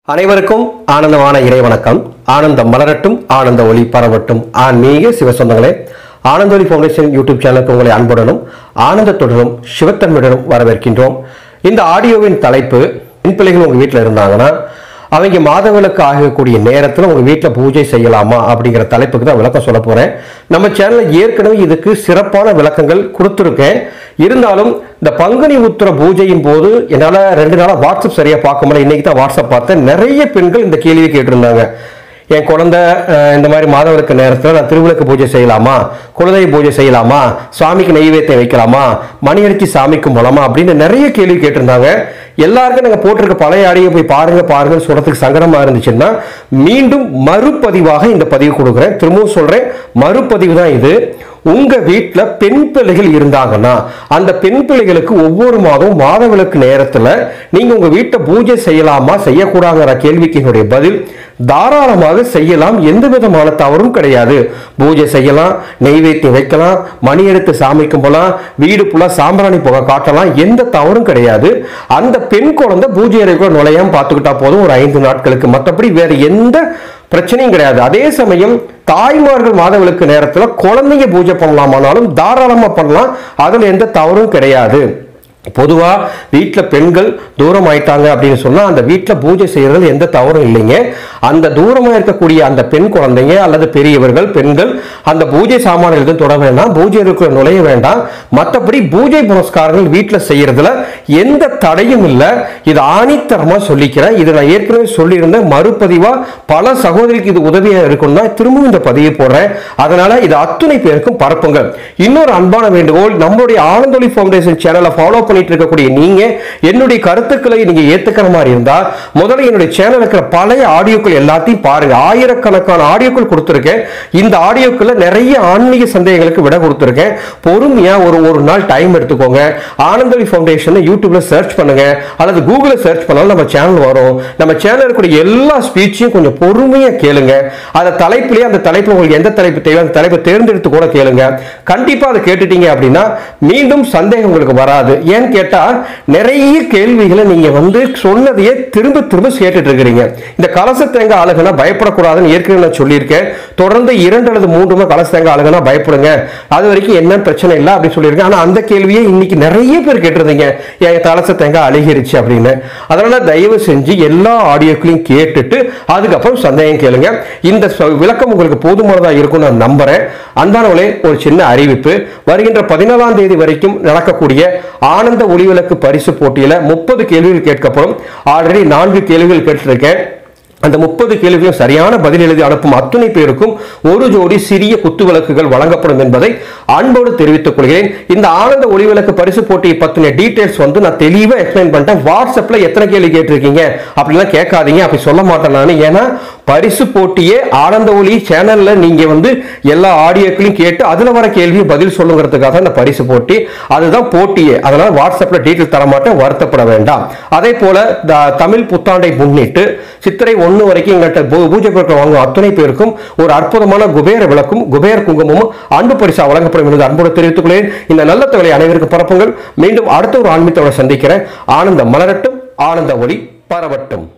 அனைவருக்கும் ஆனந்தமான இறைவணக்கம் ஆனந்தம் மலரட்டும் ஆனந்த ஒளி பரவட்டும் ஆன்மீக சிவசொந்தங்களே ஆனந்த ஒளி ஃபவுண்டேஷன் யூடியூப் சேனலுக்கு உங்களை அன்புடனும் ஆனந்தத்துடனும் சிவத்தன்மையுடனும் வரவேற்கின்றோம் இந்த ஆடியோவின் தலைப்பு பெண் பிள்ளைகள் உங்க வீட்டில் இருந்தாங்கன்னா அவங்க மாதவிலக்கு ஆகக்கூடிய நேரத்தில் உங்க வீட்டில் பூஜை செய்யலாமா அப்படிங்கிற தலைப்புக்கு தான் விளக்கம் சொல்ல போறேன் நம்ம சேனல்ல ஏற்கனவே இதுக்கு சிறப்பான விளக்கங்கள் கொடுத்துருக்கேன் இருந்தாலும் இந்த பங்குனி உத்திர பூஜையின் போது என்னால் ரெண்டு நாளாக வாட்ஸ்அப் சரியாக பார்க்க முடியல இன்னைக்கு தான் வாட்ஸ்அப் பார்த்தேன் நிறைய பெண்கள் இந்த கேள்வியை கேட்டிருந்தாங்க என் குழந்தை அஹ், இந்த மாதிரி மாதவிலக்கு நேரத்தில் நான் திருவிளக்கு பூஜை செய்யலாமா குலதெய்வ பூஜை செய்யலாமா சுவாமிக்கு நெய்வேத்தியம் வைக்கலாமா மணி அடிச்சு சாமிக்கு போலாமா அப்படின்னு நிறைய கேள்வி கேட்டிருந்தாங்க எல்லாருக்கும் நாங்கள் போட்டிருக்க பழைய ஆடியோ போய் பாருங்க பாருங்கன்னு சொல்றதுக்கு சங்கடமா இருந்துச்சுன்னா மீண்டும் மறுபதிவாக இந்த பதிவு கொடுக்குறேன் திரும்பவும் சொல்றேன் மறுபதிவு தான் இது உங்க வீட்ல பெண் பிள்ளைகள் இருந்தாங்கன்னா அந்த பெண் பிள்ளைகளுக்கு ஒவ்வொரு மாதம் மாதவிலக்கு நேரத்துல நீங்க உங்க வீட்டை பூஜை செய்யலாமா செய்யக்கூடாங்கிற கேள்விக்கு என்னுடைய பதில் தாராளமாக செய்யலாம் எந்த விதமான தவறும் கிடையாது பூஜை செய்யலாம் நெய்வேத்தியம் வைக்கலாம் மணி எடுத்து சாமிக்கும் போலாம் வீடு ஃபுல்லா சாம்பிராணி புகை காட்டலாம் எந்த தவறும் கிடையாது அந்த பெண் குழந்தை பூஜை அறைக்குள்ள நுழையாம பார்த்துக்கிட்டா போதும் ஒரு ஐந்து நாட்களுக்கு மற்றபடி வேற எந்த பிரச்சனையும் கிடையாது அதே சமயம் தாய்மார்கள் மாதவிலக்கு நேரத்தில் குழந்தைங்க பூஜை பண்ணலாமானாலும் தாராளமா பண்ணலாம் அதுல எந்த தவறும் கிடையாது பொதுவா வீட்டில் பெண்கள் தூரம் ஆயிட்டாங்க அப்படின்னு சொன்னா அந்த வீட்டில் பூஜை செய்யறதுல எந்த தவறும் இல்லைங்க அந்த தூரமா இருக்கக்கூடிய அந்த பெண் குழந்தைங்க அல்லது பெரியவர்கள் பெண்கள் அந்த பூஜை சாமான்கள் எதுவும் தொட வேண்டாம் பூஜை இருக்கிற நுழைய வேண்டாம் மற்றபடி பூஜை புனஸ்காரங்கள் வீட்டில் செய்யறதுல எந்த தடையும் இல்லை இது ஆணித்தரமா சொல்லிக்கிறேன் இது நான் ஏற்கனவே சொல்லியிருந்தேன் மறுபதிவா பல சகோதரிக்கு இது உதவியா இருக்கும்னா திரும்பவும் இந்த பதிவை போடுறேன் அதனால இது அத்துணை பேருக்கும் பரப்புங்க இன்னொரு அன்பான வேண்டுகோள் நம்மளுடைய ஆனந்தொலி ஃபவுண்டேஷன் சேனலை ஃபாலோ பண்ணிட்டு இருக்கக்கூடிய நீங்க என்னுடைய கருத்துக்களை நீங்க ஏத்துக்கிற மாதிரி இருந்தா முதல்ல என்னுடைய சேனல் இருக்கிற பழைய ஆடியோக்கள் எல்லாத்தையும் பாருங்க ஆயிரக்கணக்கான ஆடியோக்கள் கொடுத்துருக்கேன் இந்த ஆடியோக்களை நிறைய ஆன்மீக சந்தேகங்களுக்கு விட கொடுத்துருக்கேன் பொறுமையா ஒரு ஒரு நாள் டைம் எடுத்துக்கோங்க ஆனந்தொலி ஃபவுண்டேஷன் யூடியூப்ல சர்ச் பண்ணுங்க அல்லது கூகுளில் சர்ச் பண்ணாலும் நம்ம சேனல் வரும் நம்ம சேனல் இருக்கக்கூடிய எல்லா ஸ்பீச்சையும் கொஞ்சம் பொறுமையா கேளுங்க அந்த தலைப்பிலேயே அந்த தலைப்பு உங்களுக்கு எந்த தலைப்பு தேவை அந்த தலைப்பை தேர்ந்தெடுத்து கூட கேளுங்க கண்டிப்பா அதை கேட்டுட்டீங்க அப்படின்னா மீண்டும் சந்தேகம் உங்களுக்கு வராது ஏன்னு கேட்டா நிறைய கேள்விகளை நீங்க வந்து சொன்னதையே திரும்ப திரும்ப கேட்டுட்டு இருக்கிறீங்க இந்த கலச தேங்காய் அழகுனா பயப்படக்கூடாதுன்னு ஏற்கனவே நான் சொல்லியிருக்கேன் தொடர்ந்து இரண்டு அல்லது மூன்று முறை கலச தேங்காய் அழகுனா பயப்படுங்க அது வரைக்கும் என்ன பிரச்சனை இல்லை அப்படின்னு சொல்லியிருக்கேன் ஆனா அந்த கேள்வியை இன்னைக்கு நிறைய பேர் கேட்டிருந்தீங்க என் கலச தேங்காய் அழுகிருச்சு அப்படின்னு அதனால தயவு செஞ்சு எல்லா ஆடியோக்களையும் கேட்டுட்டு அதுக்கப்புறம் சந்தேகம் கேளுங்க இந்த ச- விளக்கம் உங்களுக்கு போதுமானதா இருக்கும் நான் நம்புறேன் அன்பானவளே ஒரு சின்ன அறிவிப்பு வருகின்ற பதினாலாம் தேதி வரைக்கும் நடக்கக்கூடிய ஆனந்த ஒளிவிளக்கு பரிசு போட்டியில முப்பது கேள்விகள் கேட்கப்படும் ஆல்ரெடி நான்கு கேள்விகள் கேட்டிருக்கேன் அந்த முப்பது கேள்விகளும் சரியான பதில் எழுதி அனுப்பும் அத்துணை பேருக்கும் ஒரு ஜோடி சிறிய குத்து விளக்குகள் வழங்கப்படும் என்பதை அன்போடு தெரிவித்துக் கொள்கிறேன் இந்த ஆனந்த ஒளிவிளக்கு பரிசு போட்டியை பத்தின டீடைல்ஸ் வந்து நான் தெளிவா எக்ஸ்பிளைன் பண்ணிட்டேன் வாட்ஸ்அப்ல எத்தனை கேள்வி கேட்டிருக்கீங்க அப்படிலாம் கேட்காதீங்க அப்படி சொல்ல மாட்டேன் நான் ஏன்னா பரிசு போட்டியே ஆனந்த ஒளி சேனல்ல நீங்க வந்து எல்லா ஆடியோக்களையும் கேட்டு அதுல வர கேள்வி பதில் சொல்லுங்கிறதுக்காக தான் இந்த பரிசு போட்டி அதுதான் போட்டியே அதனால வாட்ஸ்அப்ல டீட்டெயில் தர மாட்டேன் வருத்தப்பட வேண்டாம் அதே போல த- தமிழ் புத்தாண்டை முன்னிட்டு சித்திரை ஒண்ணு வரைக்கும் எங்கள்கிட்ட பூ- பூஜை பொருட்கள் வாங்கும் அத்தனை பேருக்கும் ஒரு அற்புதமான குபேர விளக்கும் குபேர குங்குமமும் அன்பு பரிசா வழங்கப்படும் என்று அன்போடு தெரிவித்துக் கொள்கிறேன் இந்த நல்ல தகவலை அனைவருக்கும் பரப்புங்கள் மீண்டும் அடுத்த ஒரு ஆன்மீகத்தோட சந்திக்கிறேன் ஆனந்தம் மலரட்டும் ஆனந்த ஒளி பரவட்டும்